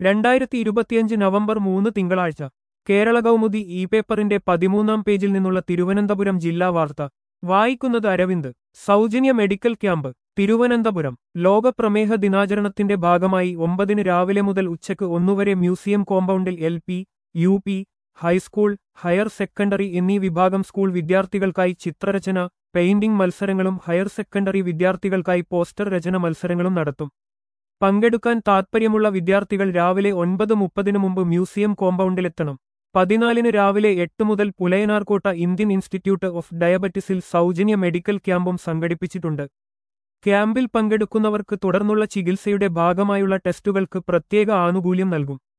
രണ്ടായിരത്തി ഇരുപത്തിയഞ്ച് നവംബർ മൂന്ന് തിങ്കളാഴ്ച കേരള കൗമുദി ഇ പേപ്പറിന്റെ പതിമൂന്നാം പേജിൽ നിന്നുള്ള തിരുവനന്തപുരം ജില്ലാ വാർത്ത വായിക്കുന്നത് അരവിന്ദ് സൗജന്യ മെഡിക്കൽ ക്യാമ്പ് തിരുവനന്തപുരം ലോക പ്രമേഹ ദിനാചരണത്തിന്റെ ഭാഗമായി ഒമ്പതിന് രാവിലെ മുതൽ ഉച്ചയ്ക്ക് ഒന്നുവരെ മ്യൂസിയം കോമ്പൗണ്ടിൽ L P U P high school higher secondary എന്നീ വിഭാഗം സ്കൂൾ വിദ്യാർത്ഥികൾക്കായി ചിത്രരചന പെയിന്റിംഗ് മത്സരങ്ങളും ഹയർ സെക്കൻഡറി വിദ്യാർത്ഥികൾക്കായി പോസ്റ്റർ രചന മത്സരങ്ങളും നടത്തും പങ്കെടുക്കാൻ താൽപ്പര്യമുള്ള വിദ്യാർത്ഥികൾ രാവിലെ ഒൻപത് മുപ്പതിനു മുമ്പ് മ്യൂസിയം കോമ്പൗണ്ടിലെത്തണം പതിനാലിന് രാവിലെ എട്ട് മുതൽ പുലയനാർക്കോട്ട ഇന്ത്യൻ ഇൻസ്റ്റിറ്റ്യൂട്ട് ഓഫ് ഡയബറ്റിസിൽ സൗജന്യ മെഡിക്കൽ ക്യാമ്പും സംഘടിപ്പിച്ചിട്ടുണ്ട് ക്യാമ്പിൽ പങ്കെടുക്കുന്നവർക്ക് തുടർന്നുള്ള ചികിത്സയുടെ ഭാഗമായുള്ള ടെസ്റ്റുകൾക്ക് പ്രത്യേക ആനുകൂല്യം നൽകും